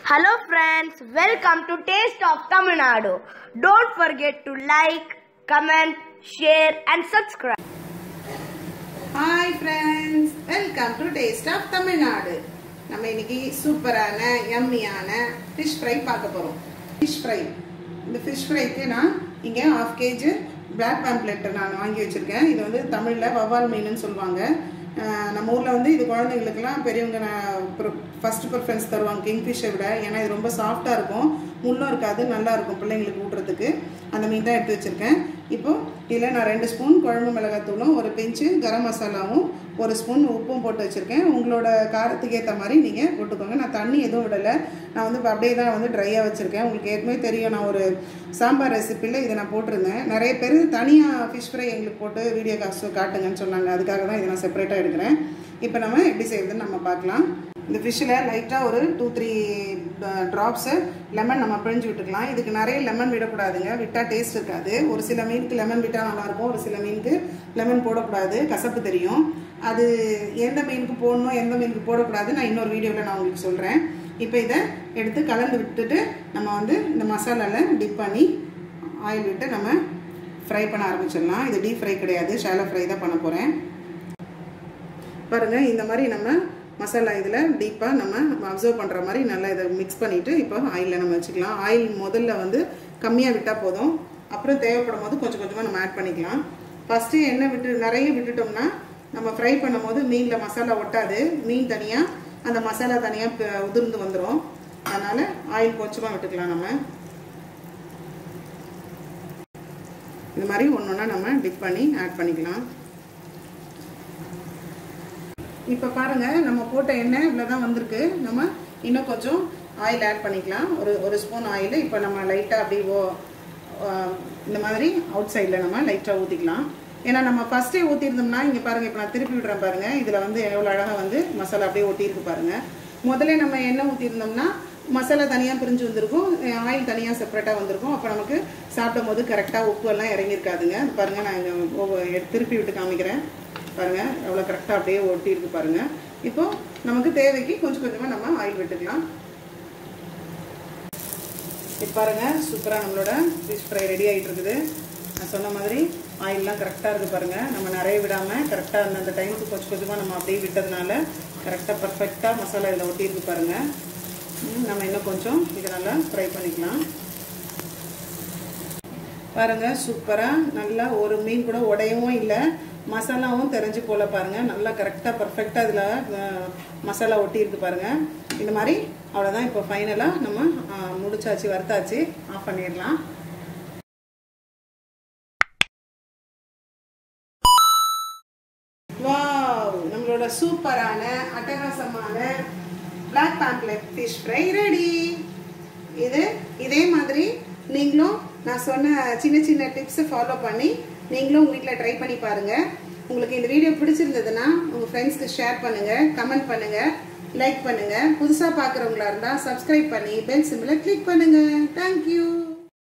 Hello friends, welcome to Taste of Tamil Nadu. Don't forget to like, comment, share and subscribe. Hi friends welcome to taste of Tamil Nadu நம்ம இன்னைக்கு சூப்பரான யம்மியான fish fry பார்க்க போகிறோம் fish fry இந்த fish ஃப்ரைக்கு நான் இங்கே ஹாஃப் கேஜி பிளாக் பேம்ப்ளெட் நான் வாங்கி வச்சுருக்கேன் இது வந்து தமிழில் வவ்வால் மீனுன்னு சொல்லுவாங்க அஹ் நம்ம ஊரில் வந்து இது குழந்தைங்களுக்குலாம் பெரியவங்க ஃபர்ஸ்ட் ப்ரிஃபரன்ஸ் தருவாங்க கிங்ஃபிஷை விட ஏன்னா இது ரொம்ப சாஃப்டாக இருக்கும் முள்ளும் இருக்காது நல்லா இருக்கும் பிள்ளைங்களுக்கு ஊட்டுறதுக்கு அந்த மீன் தான் எடுத்து வச்சுருக்கேன் இப்போ இதில் நான் ரெண்டு ஸ்பூன் குழம்பு மிளகாத்தூளும் ஒரு பிஞ்சு கரம் மசாலாவும் ஒரு ஸ்பூன் உப்பும் போட்டு வச்சுருக்கேன் உங்களோட காரத்துக்கு ஏற்ற மாதிரி நீங்கள் போட்டுக்கோங்க நான் தண்ணி எதுவும் விடலை நான் வந்து இப்போ அப்படியே தான் வந்து ட்ரையாக வச்சுருக்கேன் உங்களுக்கு ஏற்கனவே தெரியும் நான் ஒரு சாம்பார் ரெசிப்பியில் இதை நான் போட்டிருந்தேன் நிறைய பேர் தனியாக ஃபிஷ் ஃப்ரை எங்களுக்கு போட்டு வீடியோ காசு காட்டுங்கன்னு சொன்னாங்க அதுக்காக தான் இதை நான் செப்பரேட்டாக எடுக்கிறேன் இப்போ நம்ம எப்படி செய்யறதுன்னு நம்ம பார்க்கலாம் இந்த ஃபிஷ்ஷில் லைட்டாக ஒரு டூ த்ரீ ட்ராப்ஸு லெமன் நம்ம பிழிஞ்சு விட்டுக்கலாம் இதுக்கு நிறைய லெமன் விடக்கூடாதுங்க விட்டால் டேஸ்ட் இருக்காது ஒரு சில மீனுக்கு லெமன் விட்டால் நல்லாயிருக்கும் ஒரு சில மீனுக்கு லெமன் போடக்கூடாது கசப்பு தெரியும் அது எந்த மீனுக்கு போடணும் எந்த மீனுக்கு போடக்கூடாது நான் இன்னொரு வீடியோவில் நான் உங்களுக்கு சொல்கிறேன் இப்போ இதை எடுத்து கலந்து விட்டுட்டு நம்ம வந்து இந்த மசாலாவில் டிப் பண்ணி ஆயில் விட்டு நம்ம ஃப்ரை பண்ண ஆரம்பிச்சிடலாம் இது டீப் ஃப்ரை கிடையாது ஷாலோ ஃப்ரை தான் பண்ண போகிறேன் பாருங்கள் இந்த மாதிரி நம்ம மசாலா இதில் டீப்பாக நம்ம அப்சர்வ் பண்ணுற மாதிரி நல்லா இதை மிக்ஸ் பண்ணிவிட்டு இப்போ ஆயிலில் நம்ம வச்சுக்கலாம் ஆயில் முதல்ல வந்து கம்மியாக விட்டால் போதும் அப்புறம் தேவைப்படும் போது கொஞ்சம் கொஞ்சமாக நம்ம ஆட் பண்ணிக்கலாம் ஃபஸ்ட்டு எண்ணெய் விட்டு நிறைய விட்டுட்டோம்னா நம்ம ஃப்ரை பண்ணும்போது மீனில் மசாலா ஒட்டாது மீன் தனியாக அந்த மசாலா தனியாக உதிர்ந்து வந்துடும் அதனால் ஆயில் கொஞ்சமாக விட்டுக்கலாம் நம்ம இந்த மாதிரி ஒன்று ஒன்றா நம்ம டிப் பண்ணி ஆட் பண்ணிக்கலாம் இப்போ பாருங்கள் நம்ம போட்ட எண்ணெய் இவ்வளோ தான் வந்திருக்கு நம்ம இன்னும் கொஞ்சம் ஆயில் ஆட் பண்ணிக்கலாம் ஒரு ஒரு ஸ்பூன் ஆயில் இப்போ நம்ம லைட்டாக அப்படி ஓ இந்த மாதிரி அவுட் சைடில் நம்ம லைட்டாக ஊற்றிக்கலாம் ஏன்னா நம்ம ஃபஸ்ட்டே ஊற்றிருந்தோம்னா இங்கே பாருங்கள் இப்போ நான் திருப்பி விடுறேன் பாருங்கள் இதில் வந்து எவ்வளோ அழகாக வந்து மசாலா அப்படியே ஒட்டியிருக்கு பாருங்கள் முதல்ல நம்ம எண்ணெய் ஊற்றிருந்தோம்னா மசாலா தனியாக பிரிஞ்சு வந்திருக்கும் ஆயில் தனியாக செப்பரேட்டாக வந்திருக்கும் அப்போ நமக்கு சாப்பிடும் போது கரெக்டாக உப்பு எல்லாம் இறங்கியிருக்காதுங்க பாருங்கள் நான் இங்கே திருப்பி விட்டு காமிக்கிறேன் பாருங்கள் எவ்வளோ கரெக்டாக அப்படியே ஒட்டி இருக்கு பாருங்கள் இப்போ நமக்கு தேவைக்கு கொஞ்சம் கொஞ்சமாக நம்ம ஆயில் விட்டுக்கலாம் இப்போ பாருங்கள் சூப்பராக நம்மளோட ஃபிஷ் ஃப்ரை ரெடி ஆகிட்டு இருக்குது நான் சொன்ன மாதிரி ஆயிலெலாம் கரெக்டாக இருக்குது பாருங்கள் நம்ம நிறைய விடாமல் கரெக்டாக அந்த அந்த டைமுக்கு கொஞ்சம் கொஞ்சமாக நம்ம அப்படியே விட்டதுனால கரெக்டாக பர்ஃபெக்டாக மசாலா இதில் ஒட்டியிருக்கு பாருங்கள் நம்ம இன்னும் கொஞ்சம் இதை நல்லா ஃப்ரை பண்ணிக்கலாம் பாருங்கள் சூப்பராக நல்லா ஒரு மீன் கூட உடையவும் இல்லை மசாலாவும் தெரிஞ்சு போல பாருங்கள் நல்லா கரெக்டாக பர்ஃபெக்டாக இதில் மசாலா ஒட்டி இருக்கு பாருங்கள் இந்த மாதிரி அவ்வளோதான் இப்போ ஃபைனலாக நம்ம முடிச்சாச்சு வறுத்தாச்சு ஆஃப் பண்ணிடலாம் வாவ் நம்மளோட சூப்பரான அட்டகாசமான black pomfret fish fry ready இது இதே மாதிரி நீங்களும் நான் சொன்ன சின்ன சின்ன டிப்ஸை ஃபாலோ பண்ணி நீங்களும் உங்கள் வீட்டில் ட்ரை பண்ணி பாருங்கள் உங்களுக்கு இந்த வீடியோ பிடிச்சிருந்ததுன்னா உங்கள் ஃப்ரெண்ட்ஸ்க்கு ஷேர் பண்ணுங்கள் கமெண்ட் பண்ணுங்கள் லைக் பண்ணுங்கள் புதுசாக பார்க்குறவங்களா இருந்தால் சப்ஸ்கிரைப் பண்ணி பெல் சிம்பிளை கிளிக் பண்ணுங்கள் தேங்க்யூ